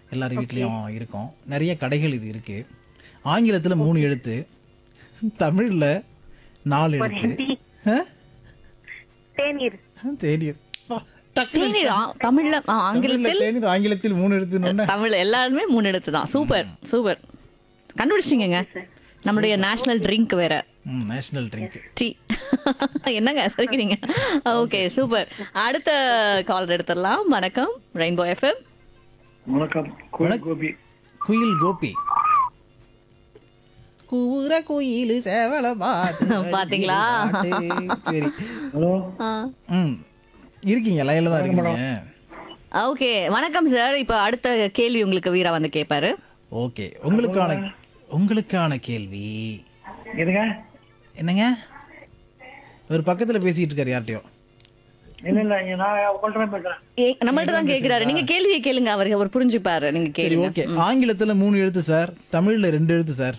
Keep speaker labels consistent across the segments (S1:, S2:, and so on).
S1: எல்லார் வீட்லேயும் இருக்கும் நிறைய கடைகள் இது இருக்கு ஆங்கிலத்தில் மூணு எழுத்து தமிழில் நாலு எழுத்து
S2: டீ
S1: ஆ?
S2: தேநீர்
S1: தேநீர் அப்பா, டக்குனு
S3: தேநீர் ஆ, தமிழ்ல ஆ,
S1: தமிழ்ல
S3: ஆங்கிலத்தில்
S1: தேநீர் ஆங்கிலத்தில் மூணு எழுத்துன்னு
S3: தமிழ் எல்லாருமே மூணு எழுத்து தான் சூப்பர் சூப்பர் கண்டுபிடிச்சிங்க நம்மளுடைய நேஷனல் ட்ரிங்க் வேற
S1: நேஷனல் ட்ரிங்க்
S3: டீ என்னங்க சரிக்கிறீங்க ஓகே சூப்பர் அடுத்த கால் எடுத்துடலாம் வணக்கம் ரெயின்போ எஃப்எம்
S4: வணக்கம் கோயில் கோபி
S1: குயில் கோபி கூற குயில் சேவல பாத்து
S3: பாத்தீங்களா?
S1: சரி
S4: ஹலோ
S1: ம் இருக்கீங்க லைன்ல தான் இருக்கீங்க
S3: ஓகே வணக்கம் சார் இப்போ அடுத்த கேள்வி உங்களுக்கு வீரா வந்து கேட்பாரு
S1: ஓகே உங்களுக்கான உங்களுக்கான கேள்வி
S4: எதுங்க
S1: என்னங்க ஒரு பக்கத்துல பேசிட்டு இருக்காரு யார்ட்டையோ
S4: இல்ல இல்ல இங்க நான் உங்கள்ட்ட தான் பேசுறேன்
S3: ஏ, நம்மள்ட்ட தான் கேக்குறாரு நீங்க கேள்வியை கேளுங்க அவர் அவர் புரிஞ்சுப்பாரு நீங்க
S1: சரி
S3: கேளுங்க
S1: ஓகே ஆங்கிலத்துல மூணு எழுத்து சார் தமிழ்ல ரெண்டு எழுத்து சார்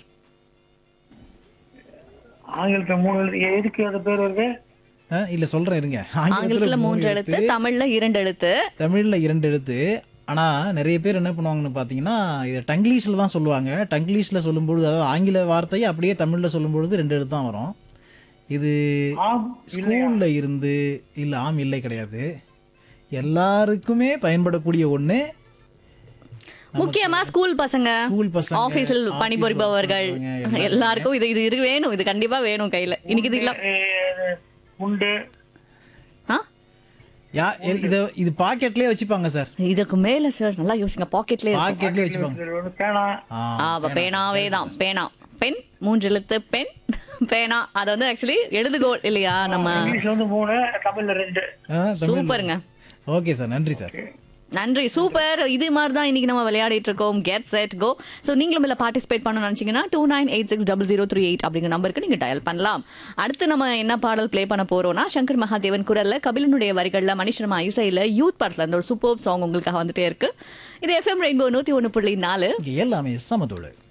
S4: ஆங்கிலத்துல மூணு எழுத்து எ- எதுக்கு அது பேர் வருது
S1: ஆ, இல்ல சொல்றேன் இருங்க
S3: ஆங்கிலத்துல மூன்று எழுத்து தமிழ்ல இரண்டு எழுத்து
S1: தமிழ்ல இரண்டு எழுத்து ஆனா நிறைய பேர் என்ன பண்ணுவாங்கன்னு பாத்தீங்கன்னா இதை டங்கிலீஷ்ல தான் சொல்லுவாங்க டங்கிலீஷ்ல சொல்லும்பொழுது அதாவது ஆங்கில வார்த்தையை அப்படியே தமிழ்ல சொல்லும்பொழுது ரெண்டு எழுத்து தான் வரும் இது
S4: ஆம்
S1: ஸ்கூல்ல இருந்து இல்ல ஆம் இல்லை கிடையாது எல்லாருக்குமே பயன்படக்கூடிய ஒண்ணு
S3: முக்கியமா ஸ்கூல் பசங்க
S1: ஸ்கூல் பசங்க
S3: ஆபீஸில்
S1: office
S3: பணிபுரிபவர்கள்
S1: work பண்றவங்க,
S3: எல்லாருக்கும் இது இது இருக்கு வேணும் இது கண்டிப்பா வேணும் கையில இன்னைக்கு இது இல்ல
S4: எ- உண்டு
S3: ஆ?
S1: யா இத இது பாக்கெட்லயே வச்சுப்பாங்க சார்
S3: இதுக்கு மேல சார் நல்லா யோசிங்க பாக்கெட்ல இருக்கும்
S1: பாக்கெட்லயே வச்சுப்பாங்க
S4: இது வந்து பேனா
S1: ஆ,
S3: ஆ, அப்ப பேனாவே தான் பேனா பென் மூன்று எழுத்து பென் பேனா அது வந்து ஆக்சுவலி எழுதுகோல் இல்லையா நம்ம
S4: இங்கிலீஷ்ல வந்து மூணு தமிழ்ல ரெண்டு
S1: ஆ, தமிழ்ல.
S3: சூப்பருங்க
S1: ஓகே சார் நன்றி சார்
S3: நன்றி சூப்பர் இது மாதிரி தான் இன்னைக்கு நம்ம விளையாடிட்டு இருக்கோம் கெட் செட் கோ ஸோ நீங்களும் இதில் பார்ட்டிசிபேட் பண்ணணும்னு நினச்சிங்கன்னா two nine eight six double zero three eight அப்படிங்கிற நம்பருக்கு நீங்கள் டயல் பண்ணலாம் அடுத்து நம்ம என்ன பாடல் ப்ளே பண்ண போறோம்னா சங்கர் மகாதேவன் குரல்ல கபிலனுடைய வரிகளில் மணிஷர்மா இசையில யூத் படத்துல இருந்து ஒரு சூப்பர் சாங் உங்களுக்காக வந்துட்டே இருக்கு இது எஃப்எம் ரெயின்போ நூற்றி ஒன்று புள்ளி நாலு
S1: இங்க எல்லாமே சமதோடு